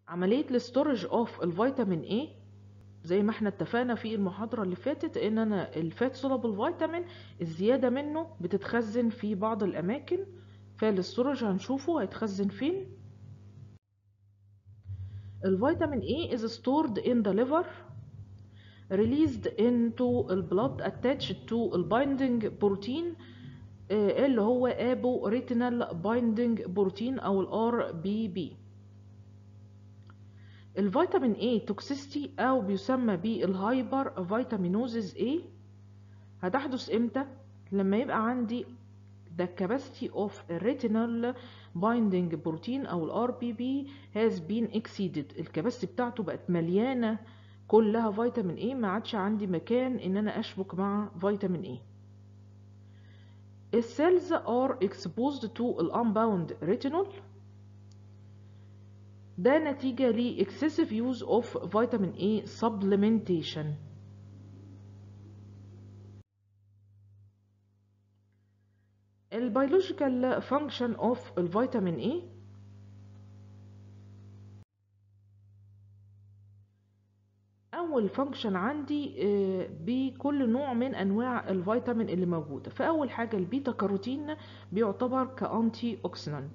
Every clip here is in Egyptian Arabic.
عملية الاستورج اوف الفيتامين A زي ما احنا اتفقنا في المحاضرة اللي فاتت ان انا الفات soluble فيتامين الزيادة منه بتتخزن في بعض الاماكن فالاستورج هنشوفه هيتخزن فين الفيتامين A is stored in the liver released into the blood attached to the binding protein آه، اللي هو ابو ريتينال بايندنج بروتين او الار بي بي الفيتامين A توكسيستي او بيسمى بالهايبر فيتامينوزيس A هتحدث امتى لما يبقى عندي the capacity of retinal binding protein او ال RBP has been exceeded الكباسيتي بتاعته بقت مليانة كلها فيتامين A ما عادش عندي مكان ان انا اشبك مع فيتامين A السيلز are exposed to ال unbound retinol ده نتيجة ل excessive use of vitamin A supplementation البيولوجيكال function of الفيتامين A اول فانكشن عندي آه، بكل نوع من انواع الفيتامين اللي موجوده فاول حاجه البيتا كاروتين بيعتبر كانتي اوكسيدانت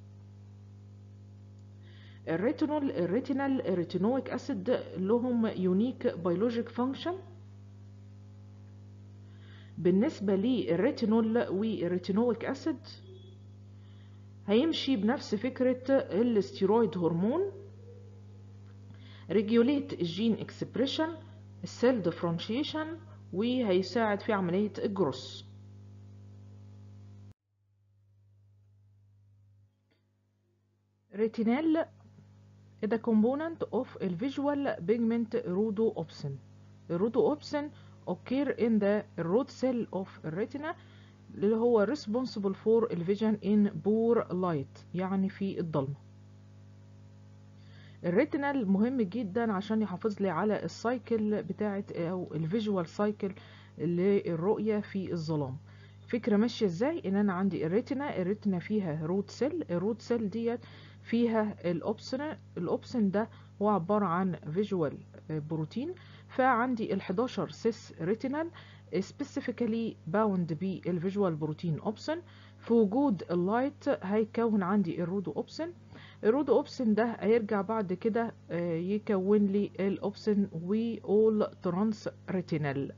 الريتينول الريتينال الريتينويك اسيد لهم يونيك بيولوجيك فانكشن بالنسبه للريتينول والريتينويك اسيد هيمشي بنفس فكره الستيرويد هرمون ريجوليت الجين اكسبريشن السيل ديفرنشيشن وهيساعد في عملية الجروس ريتينال is a component of the visual pigment rhodopsin. Rhodopsin occur in the root cell of retina اللي هو responsible for the vision in poor light يعني في الضلمة الريتينال مهم جدا عشان يحافظ لي على السايكل بتاعه او الفيجوال سايكل للرؤيه في الظلام فكره ماشيه ازاي ان انا عندي الريتنا الريتنا فيها روت سيل الروت سيل ديت فيها الاوبسن الاوبسن ده هو عباره عن فيجوال بروتين فعندي ال11 سيس ريتينال سبيسيفيكالي باوند بالفيجوال بروتين اوبسن في وجود اللايت هيكون عندي الرودو اوبسن الرودو اوبسن ده هيرجع بعد كده آه، يكون لي الاوبسن واول ترانس ريتينال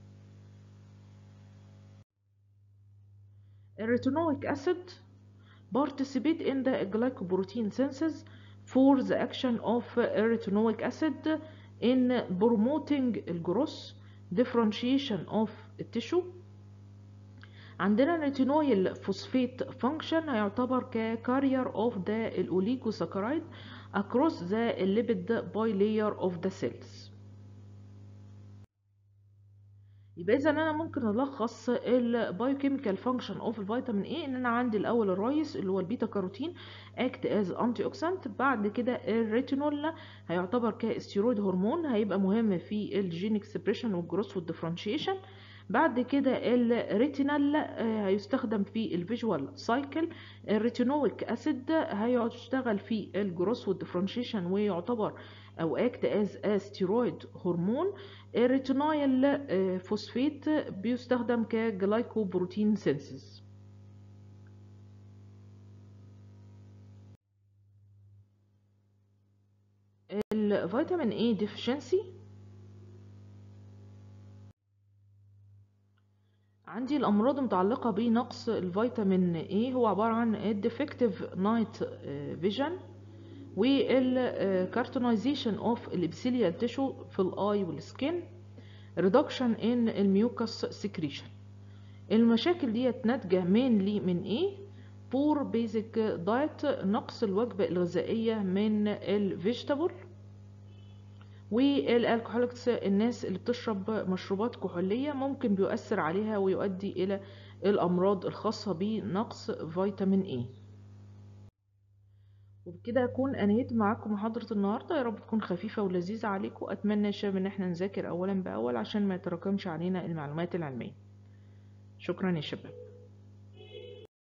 الريتينويك acid participate in the glycoprotein synthesis for the action of retinoic acid in promoting الجروس differentiation of التشو عندنا الريتينويل فوسفيت فانكشن هيعتبر ككارير اوف ذا الاوليجوساكرايد across the lipid bilayer of the cells يبقى اذا انا ممكن الخص البايوكيميكال فانكشن اوف الفيتامين اي ان انا عندي الاول الرئيس اللي هو البيتا كاروتين اكت از انتي اوكسانت بعد كده الريتينول هيعتبر كاستيرويد هرمون هيبقى مهم في الجين اكسبريشن والجروث والديفرنشيشن بعد كده الريتينال آه، هيستخدم في الفيجوال سايكل الريتينويك اسيد هيشتغل في الجروس والديفرنشيشن ويعتبر او اكت از ستيرويد هرمون الريتينايل آه، فوسفيت بيستخدم كجلايكوبروتين سينسز الفيتامين اي ديفشنسي عندي الامراض المتعلقه بنقص الفيتامين اي هو عباره عن الديفكتيف نايت فيجن والكارتونايزيشن اوف الابسيليال تيشو في الاي والسكين ريدكشن ان الميوكس سكريشن المشاكل ديت ناتجه مينلي من ايه بور بيزك دايت نقص الوجبه الغذائيه من الفيجيتابل والالكحوليكس الناس اللي بتشرب مشروبات كحولية ممكن بيؤثر عليها ويؤدي إلى الأمراض الخاصة بنقص فيتامين A وبكده أكون أنهيت معاكم محاضرة النهاردة يا رب تكون خفيفة ولذيذة عليكم أتمنى يا شباب إن احنا نذاكر أولا بأول عشان ما يتراكمش علينا المعلومات العلمية شكرا يا شباب